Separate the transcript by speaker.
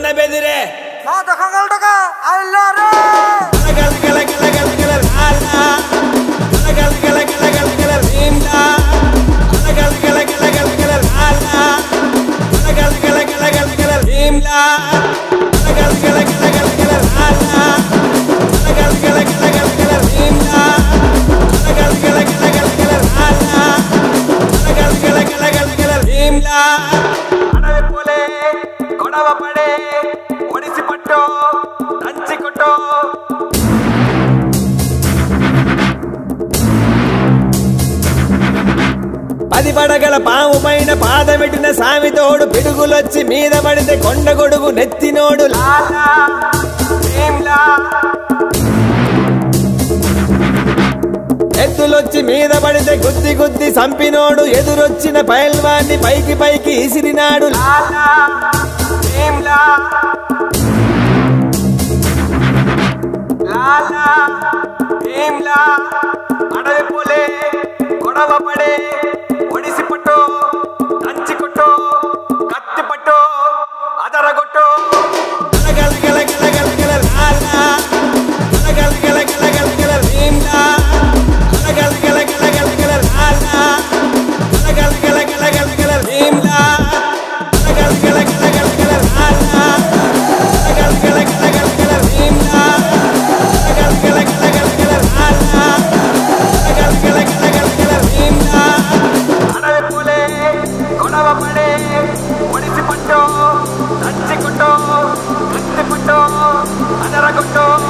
Speaker 1: ಬೆದಿರೆ
Speaker 2: నా దొంగలుగా అల్లారే
Speaker 1: గల గల గల గల గల లాలా గల గల గల గల గల రీమ్లా గల గల గల గల గల లాలా గల గల గల గల గల రీమ్లా గల గల గల గల గల లాలా గల గల గల గల గల రీమ్లా గల గల గల గల గల లాలా గల గల గల గల గల రీమ్లా అడవి పోలే గొడవ పడే ఒడిసి పట్టో దంచి కొట్టో పది పడగల పాము పైన పాదమెట్టిన సామితోడు పిడుగులొచ్చి మీద పడితే కొండ గొడుగు నెత్తినోడు లాలా భీమ్లా. ఎద్దులొచ్చి మీద పడితే గుద్ది గుద్ది సంపినోడు ఎదురొచ్చిన పైల్వాన్ని పైకి పైకి ఇసిరినాడు లాలా భీమ్లా. లాలా భీమ్లా అడవి పోలే గొడవ పడే ఒడిసి పట్టు దంచి కొట్టు కత్తి పట్టు అదరగొట్టు గల గల గల గల గల లాలా గల గల గల గల గల భీమ్లా గల గల గల గల గల లాలా గల గల గల గల గల భీమ్లా గల గల గల గల గల లాలా గల గల గల గల గల భీమ్లా గల గల గల గల గల లాలా గల గల గల గల గల భీమ్లా అడవి పూలే గొడవ పడే ఒడిసి పట్టు దంచి కొట్టు కత్తి పట్టు అదరగొట్టు